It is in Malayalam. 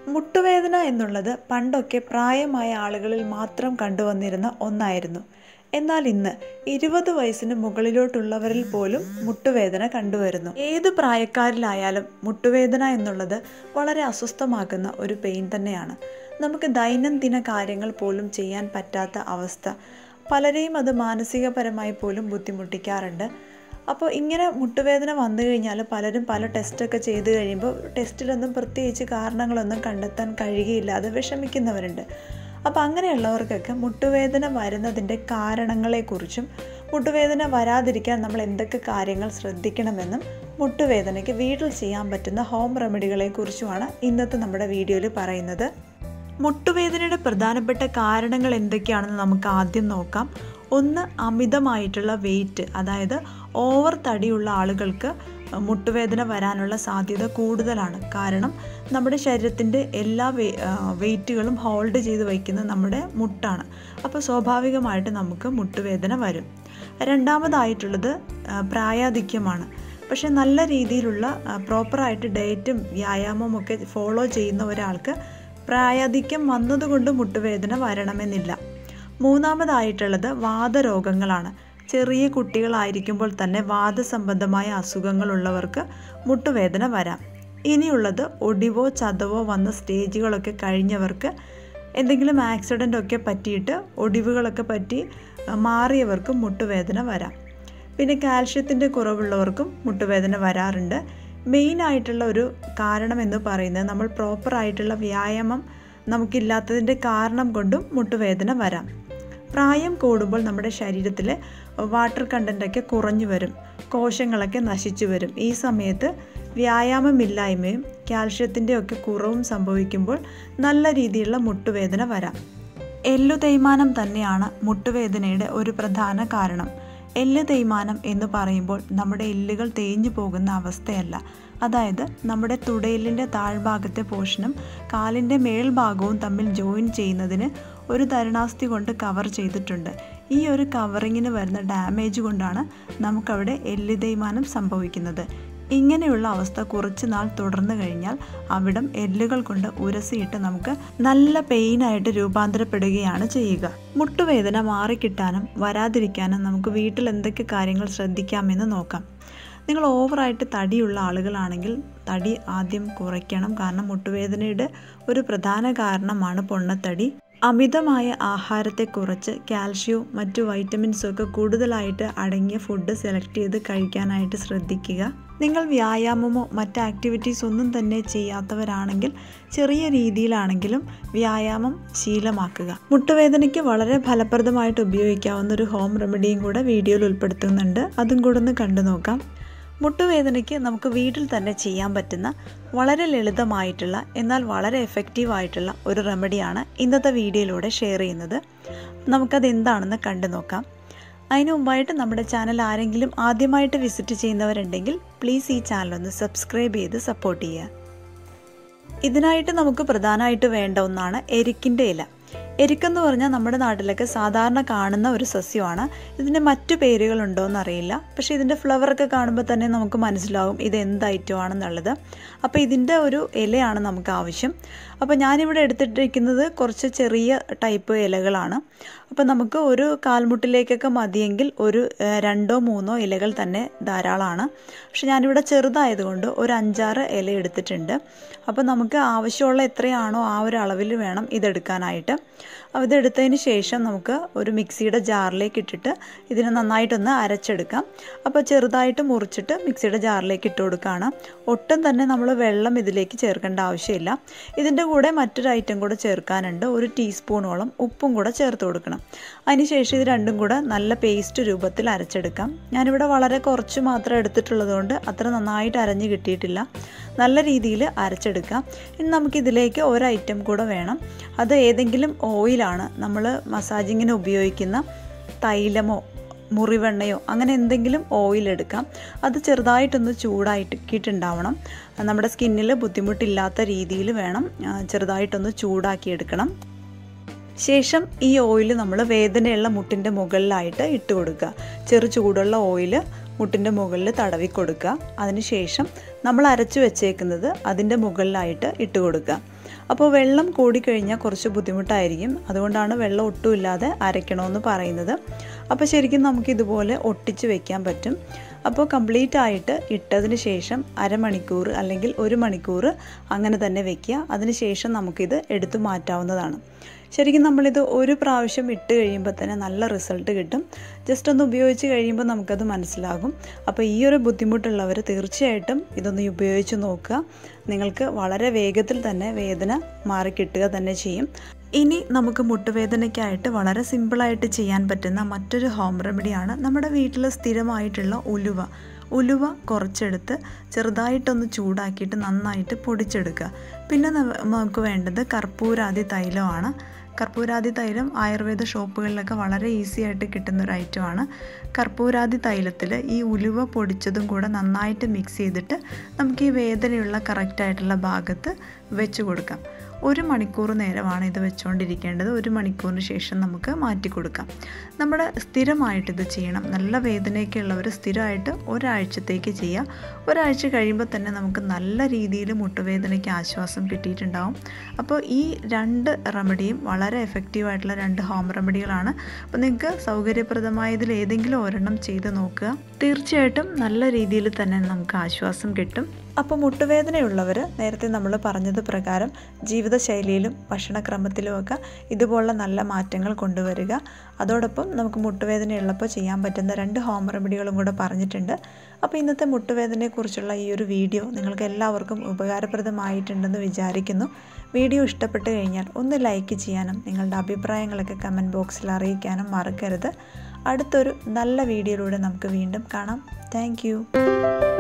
മുട്ടുവേദന എന്നുള്ളത് പണ്ടൊക്കെ പ്രായമായ ആളുകളിൽ മാത്രം കണ്ടുവന്നിരുന്ന ഒന്നായിരുന്നു എന്നാൽ ഇന്ന് ഇരുപത് വയസ്സിന് മുകളിലോട്ടുള്ളവരിൽ പോലും മുട്ടുവേദന കണ്ടുവരുന്നു ഏത് പ്രായക്കാരിലായാലും മുട്ടുവേദന എന്നുള്ളത് വളരെ അസ്വസ്ഥമാക്കുന്ന ഒരു പെയിൻ തന്നെയാണ് നമുക്ക് ദൈനംദിന കാര്യങ്ങൾ പോലും ചെയ്യാൻ പറ്റാത്ത അവസ്ഥ പലരെയും അത് മാനസികപരമായി പോലും ബുദ്ധിമുട്ടിക്കാറുണ്ട് അപ്പോൾ ഇങ്ങനെ മുട്ടുവേദന വന്നു കഴിഞ്ഞാൽ പലരും പല ടെസ്റ്റൊക്കെ ചെയ്ത് കഴിയുമ്പോൾ ടെസ്റ്റിലൊന്നും പ്രത്യേകിച്ച് കാരണങ്ങളൊന്നും കണ്ടെത്താൻ കഴിയുകയില്ലാതെ വിഷമിക്കുന്നവരുണ്ട് അപ്പോൾ അങ്ങനെയുള്ളവർക്കൊക്കെ മുട്ടുവേദന വരുന്നതിൻ്റെ കാരണങ്ങളെക്കുറിച്ചും മുട്ടുവേദന വരാതിരിക്കാൻ നമ്മൾ എന്തൊക്കെ കാര്യങ്ങൾ ശ്രദ്ധിക്കണമെന്നും മുട്ടുവേദനയ്ക്ക് വീട്ടിൽ ചെയ്യാൻ പറ്റുന്ന ഹോം റെമഡികളെക്കുറിച്ചുമാണ് ഇന്നത്തെ നമ്മുടെ വീഡിയോയിൽ പറയുന്നത് മുട്ടുവേദനയുടെ പ്രധാനപ്പെട്ട കാരണങ്ങൾ എന്തൊക്കെയാണെന്ന് നമുക്ക് ആദ്യം നോക്കാം ഒന്ന് അമിതമായിട്ടുള്ള വെയിറ്റ് അതായത് ഓവർ തടിയുള്ള ആളുകൾക്ക് മുട്ടുവേദന വരാനുള്ള സാധ്യത കൂടുതലാണ് കാരണം നമ്മുടെ ശരീരത്തിൻ്റെ എല്ലാ വെയിറ്റുകളും ഹോൾഡ് ചെയ്ത് വയ്ക്കുന്നത് നമ്മുടെ മുട്ടാണ് അപ്പോൾ സ്വാഭാവികമായിട്ട് നമുക്ക് മുട്ടുവേദന വരും രണ്ടാമതായിട്ടുള്ളത് പ്രായാധിക്യമാണ് പക്ഷെ നല്ല രീതിയിലുള്ള പ്രോപ്പറായിട്ട് ഡയറ്റും വ്യായാമവും ഒക്കെ ഫോളോ ചെയ്യുന്ന ഒരാൾക്ക് പ്രായാധിക്യം വന്നതുകൊണ്ട് മുട്ടുവേദന വരണമെന്നില്ല മൂന്നാമതായിട്ടുള്ളത് വാദരോഗങ്ങളാണ് ചെറിയ കുട്ടികളായിരിക്കുമ്പോൾ തന്നെ വാദസംബന്ധമായ അസുഖങ്ങളുള്ളവർക്ക് മുട്ടുവേദന വരാം ഇനിയുള്ളത് ഒടിവോ ചതവോ വന്ന സ്റ്റേജുകളൊക്കെ കഴിഞ്ഞവർക്ക് എന്തെങ്കിലും ആക്സിഡൻ്റ് ഒക്കെ പറ്റിയിട്ട് ഒടിവുകളൊക്കെ പറ്റി മാറിയവർക്കും മുട്ടുവേദന വരാം പിന്നെ കാൽഷ്യത്തിൻ്റെ കുറവുള്ളവർക്കും മുട്ടുവേദന വരാറുണ്ട് മെയിൻ ആയിട്ടുള്ള ഒരു കാരണം എന്ന് പറയുന്നത് നമ്മൾ പ്രോപ്പറായിട്ടുള്ള വ്യായാമം നമുക്കില്ലാത്തതിൻ്റെ കാരണം കൊണ്ടും മുട്ടുവേദന വരാം പ്രായം കൂടുമ്പോൾ നമ്മുടെ ശരീരത്തിൽ വാട്ടർ കണ്ടൻറ്റൊക്കെ കുറഞ്ഞു വരും കോശങ്ങളൊക്കെ നശിച്ചു വരും ഈ സമയത്ത് വ്യായാമമില്ലായ്മയും കാൽഷ്യത്തിൻ്റെ ഒക്കെ കുറവും സംഭവിക്കുമ്പോൾ നല്ല രീതിയിലുള്ള മുട്ടുവേദന വരാം എല്ലു തേയ്മാനം തന്നെയാണ് മുട്ടുവേദനയുടെ ഒരു പ്രധാന കാരണം എല്ല് തേയ്മാനം എന്ന് പറയുമ്പോൾ നമ്മുടെ എല്ലുകൾ തേഞ്ഞു പോകുന്ന അവസ്ഥയല്ല അതായത് നമ്മുടെ തുടയിലിൻ്റെ താഴ്ഭാഗത്തെ പോർഷനും കാലിൻ്റെ മേൽഭാഗവും തമ്മിൽ ജോയിൻ ചെയ്യുന്നതിന് ഒരു തരുണാസ്ഥി കൊണ്ട് കവർ ചെയ്തിട്ടുണ്ട് ഈ ഒരു കവറിങ്ങിന് വരുന്ന ഡാമേജ് കൊണ്ടാണ് നമുക്കവിടെ എല്ല് തേയ്മാനം സംഭവിക്കുന്നത് ഇങ്ങനെയുള്ള അവസ്ഥ കുറച്ച് നാൾ തുടർന്നു കഴിഞ്ഞാൽ അവിടം എല്ലുകൾ കൊണ്ട് ഉരസിയിട്ട് നമുക്ക് നല്ല പെയിനായിട്ട് രൂപാന്തരപ്പെടുകയാണ് ചെയ്യുക മുട്ടുവേദന മാറിക്കിട്ടാനും വരാതിരിക്കാനും നമുക്ക് വീട്ടിൽ എന്തൊക്കെ കാര്യങ്ങൾ ശ്രദ്ധിക്കാമെന്ന് നോക്കാം നിങ്ങൾ ഓവറായിട്ട് തടിയുള്ള ആളുകളാണെങ്കിൽ തടി ആദ്യം കുറയ്ക്കണം കാരണം മുട്ടുവേദനയുടെ ഒരു പ്രധാന കാരണമാണ് പൊണ്ണത്തടി അമിതമായ ആഹാരത്തെ കുറച്ച് കാൽഷ്യവും മറ്റു വൈറ്റമിൻസും ഒക്കെ കൂടുതലായിട്ട് അടങ്ങിയ ഫുഡ് സെലക്ട് ചെയ്ത് കഴിക്കാനായിട്ട് ശ്രദ്ധിക്കുക നിങ്ങൾ വ്യായാമമോ മറ്റ് ആക്ടിവിറ്റീസ് ഒന്നും തന്നെ ചെയ്യാത്തവരാണെങ്കിൽ ചെറിയ രീതിയിലാണെങ്കിലും വ്യായാമം ശീലമാക്കുക മുട്ടുവേദനയ്ക്ക് വളരെ ഫലപ്രദമായിട്ട് ഉപയോഗിക്കാവുന്ന ഒരു ഹോം റെമഡിയും കൂടെ വീഡിയോയിൽ ഉൾപ്പെടുത്തുന്നുണ്ട് അതും കൂടെ ഒന്ന് കണ്ടു നോക്കാം മുട്ടുവേദനയ്ക്ക് നമുക്ക് വീട്ടിൽ തന്നെ ചെയ്യാൻ പറ്റുന്ന വളരെ ലളിതമായിട്ടുള്ള എന്നാൽ വളരെ എഫക്റ്റീവ് ആയിട്ടുള്ള ഒരു റെമഡിയാണ് ഇന്നത്തെ വീഡിയോയിലൂടെ ഷെയർ ചെയ്യുന്നത് നമുക്കത് എന്താണെന്ന് കണ്ടു നോക്കാം അതിന് മുമ്പായിട്ട് നമ്മുടെ ചാനൽ ആരെങ്കിലും ആദ്യമായിട്ട് വിസിറ്റ് ചെയ്യുന്നവരുണ്ടെങ്കിൽ പ്ലീസ് ഈ ചാനൽ ഒന്ന് സബ്സ്ക്രൈബ് ചെയ്ത് സപ്പോർട്ട് ചെയ്യുക ഇതിനായിട്ട് നമുക്ക് പ്രധാനമായിട്ട് വേണ്ട ഒന്നാണ് എരിക്കിൻ്റെ ഇല എരിക്കെന്ന് പറഞ്ഞാൽ നമ്മുടെ നാട്ടിലൊക്കെ സാധാരണ കാണുന്ന ഒരു സസ്യമാണ് ഇതിന് മറ്റു പേരുകളുണ്ടോ എന്നറിയില്ല പക്ഷേ ഇതിൻ്റെ ഫ്ലവറൊക്കെ കാണുമ്പോൾ തന്നെ നമുക്ക് മനസ്സിലാവും ഇത് എന്ത് ഐറ്റമാണെന്നുള്ളത് അപ്പോൾ ഇതിൻ്റെ ഒരു ഇലയാണ് നമുക്ക് ആവശ്യം അപ്പോൾ ഞാനിവിടെ എടുത്തിട്ടിരിക്കുന്നത് കുറച്ച് ചെറിയ ടൈപ്പ് ഇലകളാണ് അപ്പോൾ നമുക്ക് ഒരു കാൽമുട്ടിലേക്കൊക്കെ മതിയെങ്കിൽ ഒരു രണ്ടോ മൂന്നോ ഇലകൾ തന്നെ ധാരാളമാണ് പക്ഷെ ഞാനിവിടെ ചെറുതായതുകൊണ്ട് ഒരു അഞ്ചാറ് ഇല എടുത്തിട്ടുണ്ട് അപ്പോൾ നമുക്ക് ആവശ്യമുള്ള എത്രയാണോ ആ ഒരു അളവിൽ വേണം ഇതെടുക്കാനായിട്ട് ഇതെടുത്തതിന് ശേഷം നമുക്ക് ഒരു മിക്സിയുടെ ജാറിലേക്ക് ഇട്ടിട്ട് ഇതിനെ നന്നായിട്ടൊന്ന് അരച്ചെടുക്കാം അപ്പോൾ ചെറുതായിട്ട് മുറിച്ചിട്ട് മിക്സിയുടെ ജാറിലേക്ക് ഇട്ട് കൊടുക്കുകയാണ് ഒട്ടും തന്നെ നമ്മൾ വെള്ളം ഇതിലേക്ക് ചേർക്കേണ്ട ആവശ്യമില്ല ഇതിൻ്റെ കൂടെ മറ്റൊരു ഐറ്റം കൂടെ ചേർക്കാനുണ്ട് ഒരു ടീസ്പൂണോളം ഉപ്പും കൂടെ ചേർത്ത് കൊടുക്കണം അതിനുശേഷം ഇത് രണ്ടും കൂടെ നല്ല പേസ്റ്റ് രൂപത്തിൽ അരച്ചെടുക്കാം ഞാനിവിടെ വളരെ കുറച്ച് മാത്രം എടുത്തിട്ടുള്ളതുകൊണ്ട് അത്ര നന്നായിട്ട് അരഞ്ഞ് കിട്ടിയിട്ടില്ല നല്ല രീതിയിൽ അരച്ചെടുക്കാം ഇനി നമുക്കിതിലേക്ക് ഒരു ഐറ്റം കൂടെ വേണം അത് ഏതെങ്കിലും ഓയിലാണ് നമ്മൾ മസാജിങ്ങിന് ഉപയോഗിക്കുന്ന തൈലമോ മുറിവെണ്ണയോ അങ്ങനെ എന്തെങ്കിലും ഓയിൽ എടുക്കാം അത് ചെറുതായിട്ടൊന്ന് ചൂടാക്കിയിട്ടുണ്ടാവണം നമ്മുടെ സ്കിന്നിൽ ബുദ്ധിമുട്ടില്ലാത്ത രീതിയിൽ വേണം ചെറുതായിട്ടൊന്ന് ചൂടാക്കിയെടുക്കണം ശേഷം ഈ ഓയിൽ നമ്മൾ വേദനയുള്ള മുട്ടിൻ്റെ മുകളിലായിട്ട് ഇട്ട് കൊടുക്കുക ചെറു ചൂടുള്ള ഓയിൽ മുട്ടിൻ്റെ മുകളിൽ തടവി കൊടുക്കുക അതിനുശേഷം നമ്മൾ അരച്ചു വെച്ചേക്കുന്നത് അതിൻ്റെ മുകളിലായിട്ട് ഇട്ട് കൊടുക്കുക അപ്പോൾ വെള്ളം കൂടിക്കഴിഞ്ഞാൽ കുറച്ച് ബുദ്ധിമുട്ടായിരിക്കും അതുകൊണ്ടാണ് വെള്ളം ഒട്ടുമില്ലാതെ അരയ്ക്കണമെന്ന് പറയുന്നത് അപ്പോൾ ശരിക്കും നമുക്കിതുപോലെ ഒട്ടിച്ച് വെക്കാൻ പറ്റും അപ്പോൾ കംപ്ലീറ്റ് ആയിട്ട് ഇട്ടതിന് ശേഷം അരമണിക്കൂർ അല്ലെങ്കിൽ ഒരു മണിക്കൂർ അങ്ങനെ തന്നെ വെക്കുക അതിന് ശേഷം നമുക്കിത് എടുത്തു മാറ്റാവുന്നതാണ് ശരിക്കും നമ്മളിത് ഒരു പ്രാവശ്യം ഇട്ട് കഴിയുമ്പോൾ തന്നെ നല്ല റിസൾട്ട് കിട്ടും ജസ്റ്റ് ഒന്ന് ഉപയോഗിച്ച് കഴിയുമ്പോൾ നമുക്കത് മനസ്സിലാകും അപ്പോൾ ഈ ഒരു ബുദ്ധിമുട്ടുള്ളവർ തീർച്ചയായിട്ടും ഇതൊന്ന് ഉപയോഗിച്ച് നോക്കുക നിങ്ങൾക്ക് വളരെ വേഗത്തിൽ തന്നെ വേദന മാറിക്കിട്ടുക തന്നെ ചെയ്യും ഇനി നമുക്ക് മുട്ടുവേദനയ്ക്കായിട്ട് വളരെ സിമ്പിളായിട്ട് ചെയ്യാൻ പറ്റുന്ന മറ്റൊരു ഹോം റെമഡിയാണ് നമ്മുടെ വീട്ടിൽ സ്ഥിരമായിട്ടുള്ള ഉലുവ ഉലുവ കുറച്ചെടുത്ത് ചെറുതായിട്ടൊന്ന് ചൂടാക്കിയിട്ട് നന്നായിട്ട് പൊടിച്ചെടുക്കുക പിന്നെ നമുക്ക് വേണ്ടത് കർപ്പൂരാതി തൈലമാണ് കർപ്പൂരാതി തൈലം ആയുർവേദ ഷോപ്പുകളിലൊക്കെ വളരെ ഈസി ആയിട്ട് കിട്ടുന്ന ഒരു ഐറ്റമാണ് കർപ്പൂരാതി തൈലത്തിൽ ഈ ഉലുവ പൊടിച്ചതും കൂടെ നന്നായിട്ട് മിക്സ് ചെയ്തിട്ട് നമുക്ക് ഈ വേദനയുള്ള കറക്റ്റായിട്ടുള്ള ഭാഗത്ത് വെച്ച് കൊടുക്കാം ഒരു മണിക്കൂർ നേരമാണ് ഇത് വെച്ചുകൊണ്ടിരിക്കേണ്ടത് ഒരു മണിക്കൂറിന് ശേഷം നമുക്ക് മാറ്റി കൊടുക്കാം നമ്മുടെ സ്ഥിരമായിട്ട് ഇത് ചെയ്യണം നല്ല വേദനയൊക്കെ ഉള്ളവർ സ്ഥിരമായിട്ട് ഒരാഴ്ചത്തേക്ക് ചെയ്യുക ഒരാഴ്ച കഴിയുമ്പോൾ തന്നെ നമുക്ക് നല്ല രീതിയിൽ മുട്ടുവേദനയ്ക്ക് ആശ്വാസം കിട്ടിയിട്ടുണ്ടാവും അപ്പോൾ ഈ രണ്ട് റെമഡിയും വളരെ എഫക്റ്റീവായിട്ടുള്ള രണ്ട് ഹോം റെമഡികളാണ് അപ്പോൾ നിങ്ങൾക്ക് സൗകര്യപ്രദമായതിൽ ഏതെങ്കിലും ഒരെണ്ണം ചെയ്ത് നോക്കുക തീർച്ചയായിട്ടും നല്ല രീതിയിൽ തന്നെ നമുക്ക് ആശ്വാസം കിട്ടും അപ്പോൾ മുട്ടുവേദനയുള്ളവർ നേരത്തെ നമ്മൾ പറഞ്ഞത് പ്രകാരം ജീവിതശൈലിയിലും ഭക്ഷണക്രമത്തിലുമൊക്കെ ഇതുപോലുള്ള നല്ല മാറ്റങ്ങൾ കൊണ്ടുവരിക അതോടൊപ്പം നമുക്ക് മുട്ടുവേദനയുള്ളപ്പോൾ ചെയ്യാൻ പറ്റുന്ന രണ്ട് ഹോം റെമഡികളും കൂടെ പറഞ്ഞിട്ടുണ്ട് അപ്പോൾ ഇന്നത്തെ മുട്ടുവേദനയെക്കുറിച്ചുള്ള ഈ ഒരു വീഡിയോ നിങ്ങൾക്ക് എല്ലാവർക്കും ഉപകാരപ്രദമായിട്ടുണ്ടെന്ന് വിചാരിക്കുന്നു വീഡിയോ ഇഷ്ടപ്പെട്ട് കഴിഞ്ഞാൽ ഒന്ന് ലൈക്ക് ചെയ്യാനും നിങ്ങളുടെ അഭിപ്രായങ്ങളൊക്കെ കമൻറ്റ് ബോക്സിൽ അറിയിക്കാനും മറക്കരുത് അടുത്തൊരു നല്ല വീഡിയോയിലൂടെ നമുക്ക് വീണ്ടും കാണാം താങ്ക്